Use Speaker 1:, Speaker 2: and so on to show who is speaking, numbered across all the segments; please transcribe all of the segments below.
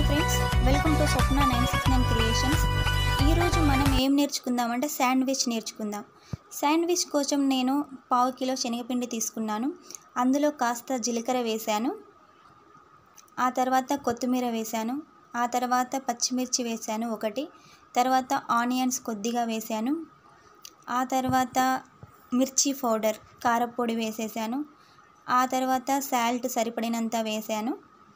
Speaker 1: friends welcome to Swapna nine six nine creations ఈరోజు మనం ఏం నేర్చుకుందామంటే శాండ్విచ్ నేర్చుకుందాం శాండ్విచ్ కోసం నేను పావు కిలో శనగపిండి తీసుకున్నాను అందులో కాస్త జీలకర్ర వేశాను ఆ తర్వాత కొత్తిమీర వేశాను ఆ తర్వాత పచ్చిమిర్చి వేశాను ఒకటి తర్వాత ఆనియన్స్ కొద్దిగా వేశాను ఆ తర్వాత మిర్చి పౌడర్ కారపొడి వేసేసాను ఆ తర్వాత సాల్ట్ సరిపడినంత వేశాను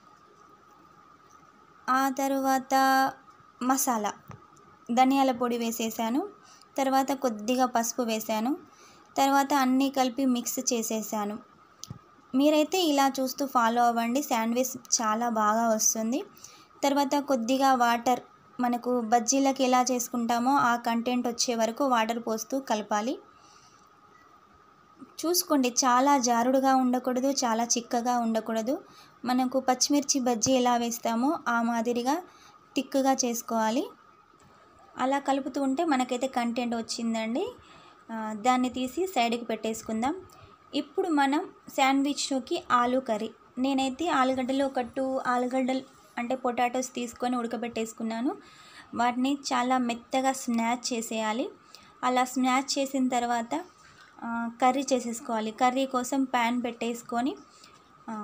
Speaker 1: ఆ తర్వాత మసాలా ధనియాల పొడి వేసేసాను తర్వాత కొద్దిగా పసుపు వేశాను తర్వాత అన్నీ కలిపి మిక్స్ చేసేసాను మీరైతే ఇలా చూస్తూ ఫాలో అవ్వండి శాండ్విచ్ చాలా బాగా వస్తుంది తర్వాత కొద్దిగా వాటర్ మనకు బజ్జీలకి ఎలా చేసుకుంటామో ఆ కంటెంట్ వచ్చే వరకు వాటర్ పోస్తూ కలపాలి చూసుకోండి చాలా జారుడుగా ఉండకూడదు చాలా చిక్కగా ఉండకూడదు మనకు పచ్చిమిర్చి బజ్జీ ఎలా వేస్తామో ఆ మాదిరిగా తిక్కుగా చేసుకోవాలి అలా కలుపుతూ ఉంటే మనకైతే కంటెంట్ వచ్చిందండి ఆ, దాన్ని తీసి సైడ్కి పెట్టేసుకుందాం ఇప్పుడు మనం శాండ్విచ్లోకి ఆలు కర్రీ నేనైతే ఆలుగడ్డలు ఒక టూ ఆలుగడ్డలు అంటే పొటాటోస్ తీసుకొని ఉడకబెట్టేసుకున్నాను వాటిని చాలా మెత్తగా స్నాచ్ చేసేయాలి అలా స్నాచ్ చేసిన తర్వాత ఆ, కర్రీ చేసేసుకోవాలి కర్రీ కోసం ప్యాన్ పెట్టేసుకొని ఆ,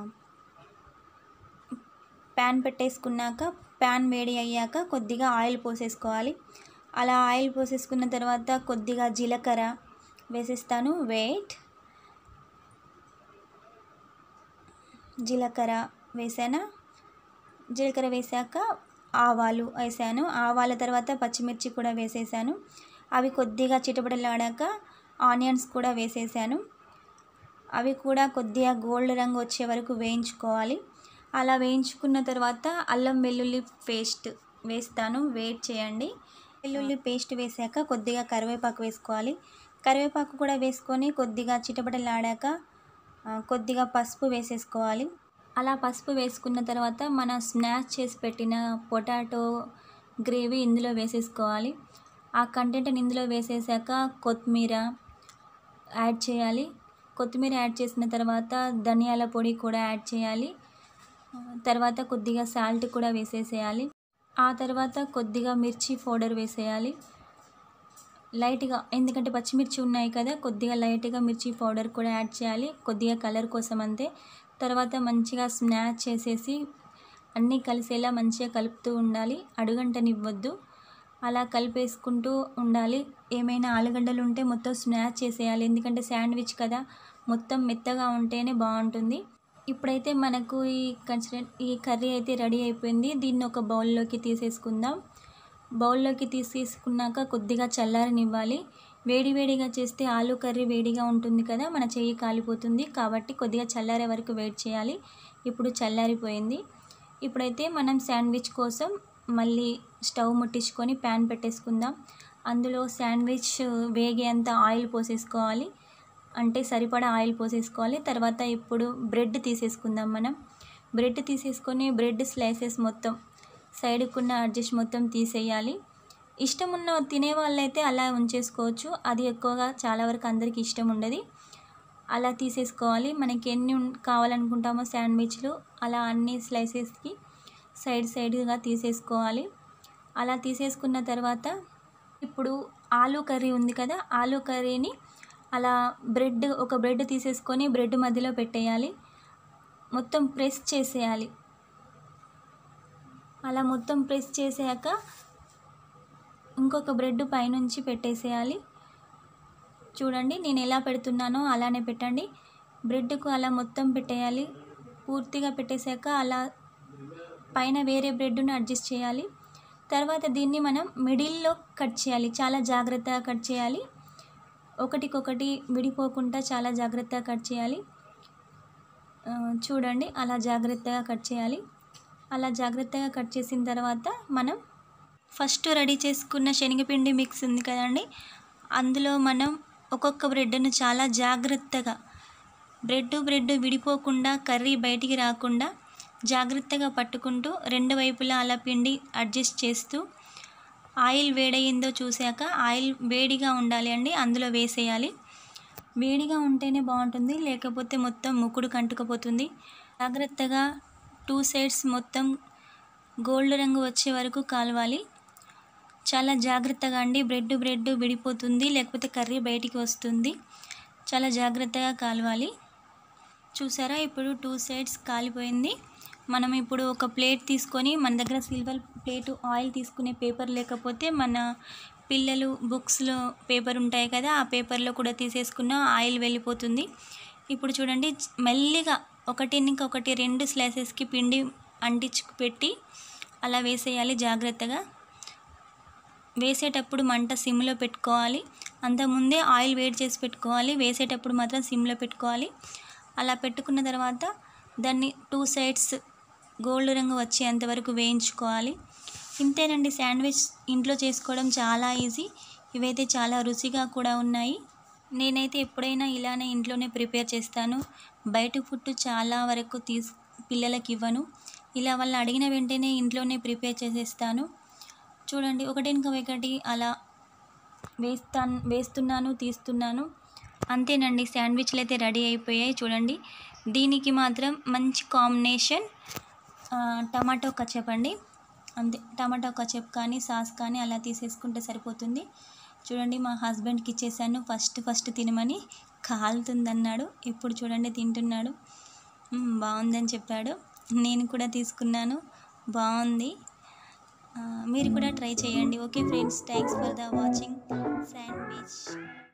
Speaker 1: ప్యాన్ పెట్టేసుకున్నాక ప్యాన్ వేడి అయ్యాక కొద్దిగా ఆయిల్ పోసేసుకోవాలి అలా ఆయిల్ పోసేసుకున్న తర్వాత కొద్దిగా జీలకర్ర వేసేస్తాను వెయిట్ జీలకర్ర వేసానా జీలకర్ర వేసాక ఆవాలు వేసాను ఆవాల తర్వాత పచ్చిమిర్చి కూడా వేసేసాను అవి కొద్దిగా చిటపటలాడాక ఆనియన్స్ కూడా వేసేసాను అవి కూడా కొద్దిగా గోల్డ్ రంగు వచ్చే వరకు వేయించుకోవాలి అలా వేయించుకున్న తర్వాత అల్లం వెల్లుల్లి పేస్ట్ వేస్తాను వెయిట్ చేయండి వెల్లుల్లి పేస్ట్ వేసాక కొద్దిగా కరివేపాకు వేసుకోవాలి కరివేపాకు కూడా వేసుకొని కొద్దిగా చిటపటలాడాక ఆ, కొద్దిగా పసుపు వేసేసుకోవాలి అలా పసుపు వేసుకున్న తర్వాత మన స్నాచ్ చేసి పెట్టిన పొటాటో గ్రేవీ ఇందులో వేసేసుకోవాలి ఆ కంటెంట్ని ఇందులో వేసేసాక కొత్తిమీర యాడ్ చేయాలి కొత్తిమీర యాడ్ చేసిన తర్వాత ధనియాల పొడి కూడా యాడ్ చేయాలి ఆ, తర్వాత కొద్దిగా సాల్ట్ కూడా వేసేసేయాలి ఆ తర్వాత కొద్దిగా మిర్చి పౌడర్ వేసేయాలి లైట్గా ఎందుకంటే పచ్చిమిర్చి ఉన్నాయి కదా కొద్దిగా లైట్గా మిర్చి పౌడర్ కూడా యాడ్ చేయాలి కొద్దిగా కలర్ కోసం అంతే తర్వాత మంచిగా స్నాచ్ చేసేసి అన్నీ కలిసేలా మంచిగా కలుపుతూ ఉండాలి అడుగంటనివ్వద్దు అలా కలిపేసుకుంటూ ఉండాలి ఏమైనా ఆలుగడ్డలు ఉంటే మొత్తం స్నాచ్ చేసేయాలి ఎందుకంటే శాండ్విచ్ కదా మొత్తం మెత్తగా ఉంటేనే బాగుంటుంది ఇప్పుడైతే మనకు ఈ కన్సిడర్ ఈ కర్రీ అయితే రెడీ అయిపోయింది దీన్ని ఒక బౌల్లోకి తీసేసుకుందాం బౌల్లోకి తీసేసుకున్నాక కొద్దిగా చల్లారనివ్వాలి వేడి వేడిగా చేస్తే ఆలు కర్రీ వేడిగా ఉంటుంది కదా మన చెయ్యి కాలిపోతుంది కాబట్టి కొద్దిగా చల్లారే వరకు వెయిట్ చేయాలి ఇప్పుడు చల్లారిపోయింది ఇప్పుడైతే మనం శాండ్విచ్ కోసం మళ్ళీ స్టవ్ ముట్టించుకొని ప్యాన్ పెట్టేసుకుందాం అందులో శాండ్విచ్ వేగేంత ఆయిల్ పోసేసుకోవాలి అంటే సరిపడా ఆయిల్ పోసేసుకోవాలి తర్వాత ఇప్పుడు బ్రెడ్ తీసేసుకుందాం మనం బ్రెడ్ తీసేసుకొని బ్రెడ్ స్లైసెస్ మొత్తం సైడ్కున్న అడ్జస్ట్ మొత్తం తీసేయాలి ఇష్టం ఉన్న తినే వాళ్ళైతే అలా ఉంచేసుకోవచ్చు అది ఎక్కువగా చాలా వరకు అందరికీ ఇష్టం ఉండదు అలా తీసేసుకోవాలి మనకి ఎన్ని ఉన్- కావాలనుకుంటామో శాండ్విచ్లు అలా అన్ని స్లైసెస్కి సైడ్ సైడ్గా తీసేసుకోవాలి అలా తీసేసుకున్న తర్వాత ఇప్పుడు ఆలు కర్రీ ఉంది కదా ఆలు కర్రీని అలా బ్రెడ్ ఒక బ్రెడ్ తీసేసుకొని బ్రెడ్ మధ్యలో పెట్టేయాలి మొత్తం ప్రెస్ చేసేయాలి అలా మొత్తం ప్రెస్ చేసాక ఇంకొక బ్రెడ్ పైనుంచి పెట్టేసేయాలి చూడండి నేను ఎలా పెడుతున్నానో అలానే పెట్టండి బ్రెడ్కు అలా మొత్తం పెట్టేయాలి పూర్తిగా పెట్టేశాక అలా పైన వేరే బ్రెడ్ను అడ్జస్ట్ చేయాలి తర్వాత దీన్ని మనం మిడిల్లో కట్ చేయాలి చాలా జాగ్రత్తగా కట్ చేయాలి ఒకటికొకటి విడిపోకుండా చాలా జాగ్రత్తగా కట్ చేయాలి ఆ, చూడండి అలా జాగ్రత్తగా కట్ చేయాలి అలా జాగ్రత్తగా కట్ చేసిన తర్వాత మనం ఫస్ట్ రెడీ చేసుకున్న శనగపిండి మిక్స్ ఉంది కదండి అందులో మనం ఒక్కొక్క బ్రెడ్ను చాలా జాగ్రత్తగా బ్రెడ్ బ్రెడ్ విడిపోకుండా కర్రీ బయటికి రాకుండా జాగ్రత్తగా పట్టుకుంటూ రెండు వైపులా అలా పిండి అడ్జస్ట్ చేస్తూ ఆయిల్ వేడయిందో చూశాక ఆయిల్ వేడిగా ఉండాలి అండి అందులో వేసేయాలి వేడిగా ఉంటేనే బాగుంటుంది లేకపోతే మొత్తం ముక్కుడు కంటుకపోతుంది జాగ్రత్తగా టూ సైడ్స్ మొత్తం గోల్డ్ రంగు వచ్చే వరకు కాలవాలి చాలా జాగ్రత్తగా అండి బ్రెడ్ బ్రెడ్ విడిపోతుంది లేకపోతే కర్రీ బయటికి వస్తుంది చాలా జాగ్రత్తగా కాలవాలి చూసారా ఇప్పుడు టూ సైడ్స్ కాలిపోయింది మనం ఇప్పుడు ఒక ప్లేట్ తీసుకొని మన దగ్గర సిల్వర్ ప్లేటు ఆయిల్ తీసుకునే పేపర్ లేకపోతే మన పిల్లలు బుక్స్లో పేపర్ ఉంటాయి కదా ఆ పేపర్లో కూడా తీసేసుకున్న ఆయిల్ వెళ్ళిపోతుంది ఇప్పుడు చూడండి మెల్లిగా ఒకటి ఇంకొకటి రెండు స్లైసెస్కి పిండి అంటించి పెట్టి అలా వేసేయాలి జాగ్రత్తగా వేసేటప్పుడు మంట సిమ్లో పెట్టుకోవాలి అంతకుముందే ఆయిల్ వేడి చేసి పెట్టుకోవాలి వేసేటప్పుడు మాత్రం సిమ్లో పెట్టుకోవాలి అలా పెట్టుకున్న తర్వాత దాన్ని టూ సైడ్స్ గోల్డ్ రంగు వచ్చేంత వరకు వేయించుకోవాలి ఇంతేనండి శాండ్విచ్ ఇంట్లో చేసుకోవడం చాలా ఈజీ ఇవైతే చాలా రుచిగా కూడా ఉన్నాయి నేనైతే ఎప్పుడైనా ఇలానే ఇంట్లోనే ప్రిపేర్ చేస్తాను బయట ఫుడ్ చాలా వరకు తీసు పిల్లలకి ఇవ్వను ఇలా వాళ్ళు అడిగిన వెంటనే ఇంట్లోనే ప్రిపేర్ చేసేస్తాను చూడండి ఒకటి ఒకటి అలా వేస్తాను వేస్తున్నాను తీస్తున్నాను అంతేనండి శాండ్విచ్లు అయితే రెడీ అయిపోయాయి చూడండి దీనికి మాత్రం మంచి కాంబినేషన్ టమాటో కచప్ అండి అంతే టమాటో కచప్ కానీ సాస్ కానీ అలా తీసేసుకుంటే సరిపోతుంది చూడండి మా హస్బెండ్కి ఇచ్చేసాను ఫస్ట్ ఫస్ట్ తినమని కాలుతుందన్నాడు ఇప్పుడు చూడండి తింటున్నాడు "మ్మ్, బాగుందని చెప్పాడు నేను కూడా తీసుకున్నాను బాగుంది ఆ, మీరు కూడా ట్రై చేయండి okay friends thanks for the watching sandwich